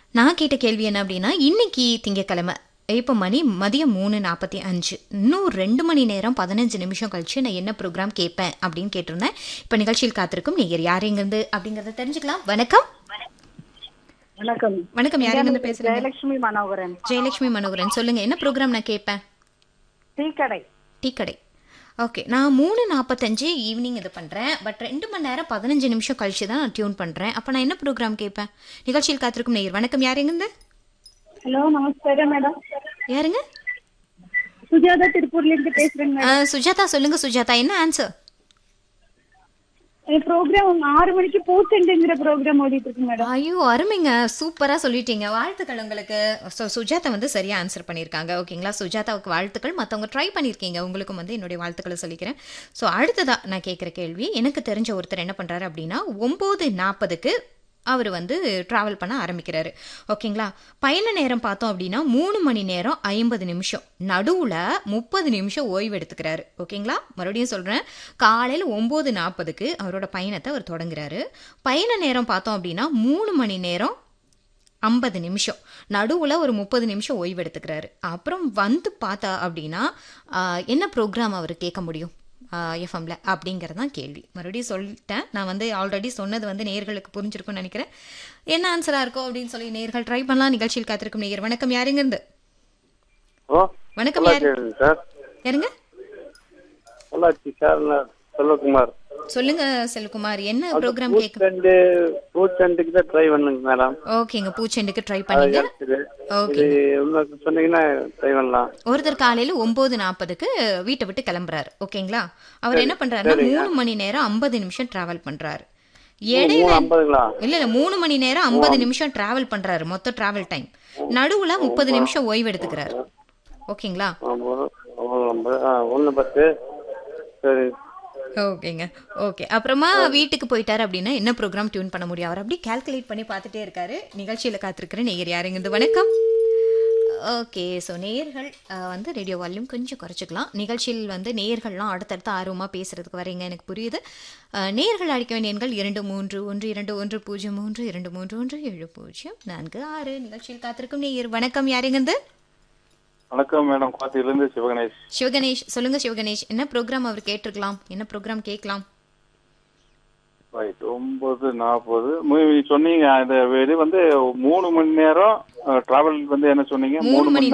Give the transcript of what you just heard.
நான் கேட்ட கேள்வி என்ன அப்படின்னா இன்னைக்கு திங்கக்கிழமை இப்போ மணி மதியம் மூணு நாற்பத்தி அஞ்சு இன்னும் ரெண்டு மணி நேரம் பதினஞ்சு நிமிஷம் கழிச்சு நான் என்ன ப்ரோக்ராம் கேட்பேன் அப்படின்னு கேட்டிருந்தேன் இப்போ நிகழ்ச்சியில் காத்திருக்கும் நீங்கள் யார் எங்கேருந்து அப்படிங்கிறத தெரிஞ்சுக்கலாம் வணக்கம் வணக்கம் வணக்கம் யார் எங்கேருந்து பேசுறீங்க ஜெயலட்சுமி மனோகரன் ஜெயலட்சுமி மனோகரன் சொல்லுங்க என்ன ப்ரோக்ராம் நான் கேட்பேன் டீ கடை டீ கடை ஓகே நான் மூணு நாற்பத்தஞ்சு ஈவினிங் இது பண்ணுறேன் பட் ரெண்டு மணி நேரம் பதினஞ்சு நிமிஷம் கழிச்சு தான் நான் டியூன் பண்ணுறேன் அப்போ நான் என்ன ப்ரோக்ராம் கேட்பேன் நிகழ்ச்சியில் காத்திருக்கும் நேயர் வணக்கம் யார் எங்கேருந்து ஹலோ நமஸ்காரம் மேடம் யாருங்க சுஜாதா திருப்பூர்ல இருந்து பேசுறேங்க ஆ, சுஜாதா சொல்லுங்க சுஜாதா என்ன ஆன்சர் மேடம் ப்ரோக்ராம் ஆறு மணிக்கு பூச்செண்டுங்கிற ப்ரோக்ராம் ஓடிட்டு இருக்கு மேடம் ஐயோ அருமைங்க சூப்பரா சொல்லிட்டீங்க வாழ்த்துக்கள் உங்களுக்கு ஸோ சுஜாதா வந்து சரியா ஆன்சர் பண்ணியிருக்காங்க ஓகேங்களா சுஜாதாவுக்கு வாழ்த்துக்கள் மற்றவங்க ட்ரை பண்ணியிருக்கீங்க உங்களுக்கும் வந்து என்னுடைய வாழ்த்துக்களை சொல்லிக்கிறேன் ஸோ அடுத்ததா நான் கேட்குற கேள்வி எனக்கு தெரிஞ்ச ஒருத்தர் என்ன பண்றாரு அப்படின்னா ஒம்பது நாற்பதுக்கு அவர் வந்து ட்ராவல் பண்ண ஆரம்பிக்கிறாரு ஓகேங்களா பயண நேரம் பார்த்தோம் அப்படின்னா மூணு மணி நேரம் ஐம்பது நிமிஷம் நடுவில் முப்பது நிமிஷம் ஓய்வு எடுத்துக்கிறாரு ஓகேங்களா மறுபடியும் சொல்கிறேன் காலையில் ஒம்பது நாற்பதுக்கு அவரோட பயணத்தை அவர் தொடங்குறாரு பயண நேரம் பார்த்தோம் அப்படின்னா மூணு மணி நேரம் ஐம்பது நிமிஷம் நடுவில் ஒரு முப்பது நிமிஷம் ஓய்வு எடுத்துக்கிறாரு அப்புறம் வந்து பார்த்தா அப்படின்னா ஆஹ், என்ன ப்ரோக்ராம் அவர் கேட்க முடியும் எஃப்எம்ல அப்படிங்கிறது தான் கேள்வி மறுபடியும் சொல்லிட்டேன் நான் வந்து ஆல்ரெடி சொன்னது வந்து நேர்களுக்கு புரிஞ்சிருக்கும்னு நினைக்கிறேன் என்ன ஆன்சராக இருக்கோ அப்படின்னு சொல்லி நேர்கள் ட்ரை பண்ணலாம் நிகழ்ச்சியில் காத்திருக்கும் நேயர் வணக்கம் யாருங்க இருந்து ஓ வணக்கம் யாரு பொள்ளாச்சி சார் யாருங்க பொள்ளாச்சி சார் நான் செல்வகுமார் சொல்லுங்க செல்குமார் என்ன ப்ரோக்ராம் கேட்க பூச்செண்டு பூச்செண்டுக்கு தான் ட்ரை பண்ணுங்க மேடம் ஓகேங்க பூச்செண்டுக்கு ட்ரை அது பண்ணீங்க கிடைச்சது ஓகே இது இன்னொரு சொன்னீங்கன்னா ட்ரை பண்ணலாம் ஒருத்தர் காலையில ஒன்பது நாற்பதுக்கு வீட்டை விட்டு கிளம்புறாரு ஓகேங்களா அவர் என்ன பண்றாருன்னா மூணு மணி நேரம் ஐம்பது நிமிஷம் டிராவல் பண்றாரு இடையில மூணு ஐம்பதுங்களா இல்ல இல்ல மூணு மணி நேரம் ஐம்பது நிமிஷம் டிராவல் பண்றாரு மொத்த டிராவல் டைம் நடுவுல முப்பது நிமிஷம் ஓய்வு எடுத்துக்கிறாரு ஓகேங்களா ஐம்பது ஒன்று ஐம்பது ஆ ஒன்று பத்து சரி ஓகேங்க ஓகே அப்புறமா வீட்டுக்கு போயிட்டாரு அப்படின்னா என்ன ப்ரோக்ராம் டியூன் பண்ண முடியும் அவர் அப்படியே கால்குலேட் பண்ணி பார்த்துட்டே இருக்காரு நிகழ்ச்சியில காத்திருக்கிற நேயர் யாருங்க வணக்கம் ஓகே ஸோ நேயர்கள் அஹ், வந்து ரேடியோ வால்யூம் கொஞ்சம் குறைச்சிக்கலாம் நிகழ்ச்சியில் வந்து நேயர்கள்லாம் அடுத்தடுத்து ஆர்வமாக பேசுறதுக்கு வரீங்க எனக்கு புரியுது அஹ், நேயர்கள் அழைக்க வேண்டிய எண்கள் இரண்டு மூன்று ஒன்று இரண்டு ஒன்று பூஜ்ஜியம் மூன்று இரண்டு மூன்று ஒன்று ஏழு பூஜ்ஜியம் நான்கு ஆறு நிகழ்ச்சியில் காத்திருக்கும் நேயர் வணக்கம் யாருங்க வணக்கம் மேடம் கோத்தையிலேருந்து சிவகணேஷ் சிவகணேஷ் சொல்லுங்க சிவகணேஷ் என்ன ப்ரோக்ராம் அவர் கேட்டிருக்கலாம் என்ன ப்ரோக்ராம் கேட்கலாம் ரைட் ஒம்பது நாற்பது சொன்னீங்க இந்த இது வந்து மூணு மணி நேரம் டிராவல் வந்து என்ன சொன்னீங்க மூணு மணி